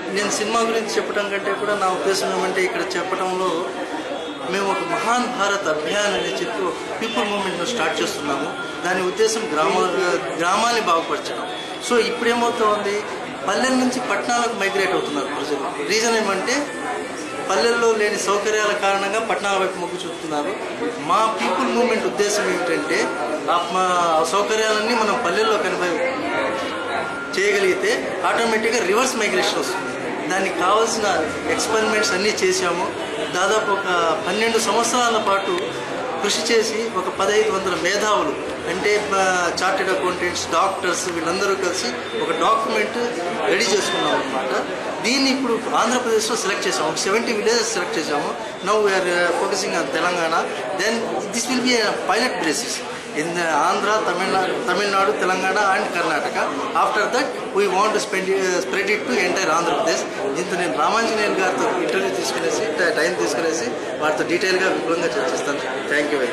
నేను సినిమా గురించి చెప్పడం కంటే కూడా నా ఉద్దేశం ఏమంటే ఇక్కడ చెప్పడంలో మేము ఒక మహాన్ భారత్ అభియాన్ అని చెప్పి ఒక పీపుల్ మూమెంట్ను స్టార్ట్ చేస్తున్నాము దాని ఉద్దేశం గ్రామ గ్రామాన్ని బాగుపరచడం సో ఇప్పుడు ఏమవుతోంది పల్లెల నుంచి పట్టణాలకు మైగ్రేట్ అవుతున్నారు ప్రజలు రీజన్ ఏమంటే పల్లెల్లో లేని సౌకర్యాల కారణంగా పట్టణాల వైపు మొగ్గు చూపుతున్నారు మా పీపుల్ మూమెంట్ ఉద్దేశం ఏమిటంటే ఆ మా సౌకర్యాలన్నీ మనం పల్లెల్లో కనిపి చేయగలిగితే ఆటోమేటిక్గా రివర్స్ మైగ్రేషన్ వస్తుంది దానికి కావాల్సిన ఎక్స్పెరిమెంట్స్ అన్నీ చేశాము దాదాపు ఒక పన్నెండు సంవత్సరాల పాటు కృషి చేసి ఒక పదహైదు వందల మేధావులు అంటే చార్టెడ్ అకౌంటెంట్స్ డాక్టర్స్ వీళ్ళందరూ కలిసి ఒక డాక్యుమెంట్ రెడీ చేసుకున్నాం అనమాట దీన్ని ఇప్పుడు ఆంధ్రప్రదేశ్లో సెలెక్ట్ చేసాము ఒక సెవెంటీ విలేజెస్ సెలెక్ట్ చేసాము now we're focusing on Telangana then this will be pilot basis in Andhra Tamil Nadu Tamil Nadu Telangana and Karnataka after that we want to spend spread it to entire Andhra Pradesh దీంతో నేను రామాంజనేయులు గారితో ఇంటర్వ్యూ తీసుకునేసి టైం తీసుకునేసి వారితో డీటెయిల్గా విపులంగా చర్చిస్తాను థ్యాంక్ యూ వెరీ